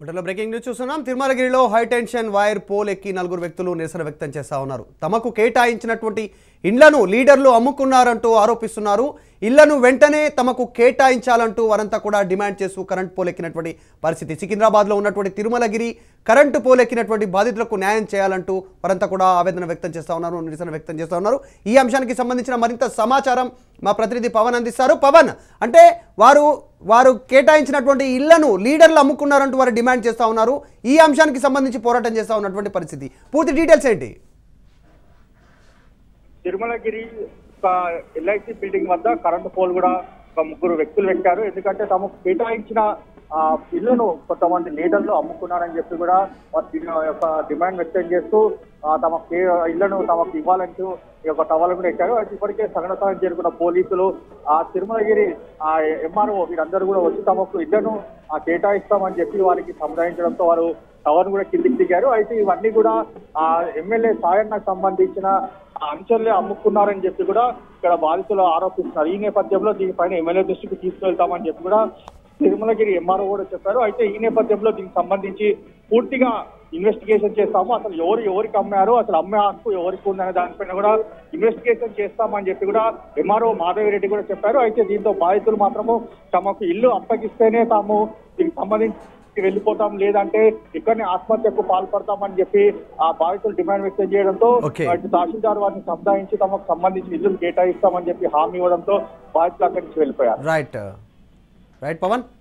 బుటలో breaking news చూస్తున్నాం తిరుమలగిరిలో high tension wire pole ఎక్కి నలుగురు వ్యక్తులు నిరసన వ్యక్తం చేస్తా ఉన్నారు తమకు కేటాయించినటువంటి ఇండ్లను లీడర్లు అమ్ముకున్నారంటూ ఆరోపిస్తున్నారు ఇళ్లను వెంటనే తమకు కేటాయించాలంటూ వారంతా కూడా డిమాండ్ చేస్తూ కరెంట్ పోల్ ఎక్కినటువంటి పరిస్థితి సికింద్రాబాద్లో ఉన్నటువంటి తిరుమలగిరి కరెంటు పోల్ ఎక్కినటువంటి బాధితులకు న్యాయం చేయాలంటూ వారంతా కూడా ఆవేదన వ్యక్తం చేస్తా ఉన్నారు నిరసన వ్యక్తం చేస్తా ఉన్నారు ఈ అంశానికి సంబంధించిన మరింత సమాచారం మా ప్రతినిధి పవన్ అందిస్తారు పవన్ అంటే వారు వారు కేటాయించినటువంటి ఇళ్లను లీడర్లు అమ్ముకున్నారంటూ వారు డిమాండ్ చేస్తా ఉన్నారు ఈ అంశానికి సంబంధించి పోరాటం చేస్తా ఉన్నటువంటి పరిస్థితి పూర్తి డీటెయిల్స్ ఏంటి తిరుమలగిరి ఒక ఎల్ఐసి బిల్డింగ్ వద్ద కరెంటు పోల్ కూడా ఒక ముగ్గురు వ్యక్తులు పెట్టారు ఎందుకంటే తమకు కేటాయించిన ఆ ఇళ్లను కొంతమంది లీడర్లు అమ్ముకున్నారని చెప్పి కూడా వారు దీని యొక్క డిమాండ్ వ్యక్తం చేస్తూ ఆ, తమ కే- ఇళ్లను తమకు ఇవ్వాలంటూ ఈ యొక్క టవల్ కూడా ఎక్కారు అయితే ఇప్పటికే సగనసారం చేరుకున్న పోలీసులు ఆ తిరుమలగిరి ఆ ఎంఆర్ఓ వీరందరూ కూడా వచ్చి తమకు ఇళ్లను ఆ కేటాయిస్తామని చెప్పి వారికి సముదాయించడంతో వారు టవర్ కూడా కిందికి దిగారు అయితే ఇవన్నీ కూడా ఆ ఎమ్మెల్యే సాయన్నకు సంబంధించిన ఆ అంచెల్ని అమ్ముకున్నారని చెప్పి కూడా ఇక్కడ బాధితులు ఆరోపిస్తున్నారు ఈ నేపథ్యంలో దీనిపైన ఎమ్మెల్యే దృష్టికి తీసుకెళ్తామని చెప్పి కూడా తిరుమలగిరి ఎంఆర్ఓ కూడా చెప్పారు అయితే ఈ నేపథ్యంలో దీనికి సంబంధించి పూర్తిగా ఇన్వెస్టిగేషన్ చేస్తాము అసలు ఎవరు ఎవరికి అమ్మారు అసలు అమ్మే హక్కు ఎవరికి ఉందనే దానిపైన కూడా ఇన్వెస్టిగేషన్ చేస్తామని చెప్పి కూడా ఎంఆర్ఓ మాధవిరెడ్డి కూడా చెప్పారు అయితే దీంతో బాధితులు మాత్రము తమకు ఇల్లు అప్పగిస్తేనే తాము దీనికి సంబంధించి వెళ్ళిపోతాం లేదంటే ఇక్కడనే ఆత్మహత్యకు పాల్పడతామని చెప్పి ఆ బాధితులు డిమాండ్ వ్యక్తం చేయడంతో Okay. అటు తహసీల్దార్ వారిని సంధాయించి తమకు సంబంధించిన ఇల్లు కేటాయిస్తామని చెప్పి హామీ ఇవ్వడంతో బాధితులు అక్కడి నుంచి వెళ్ళిపోయారు రైట్ రైట్ పవన్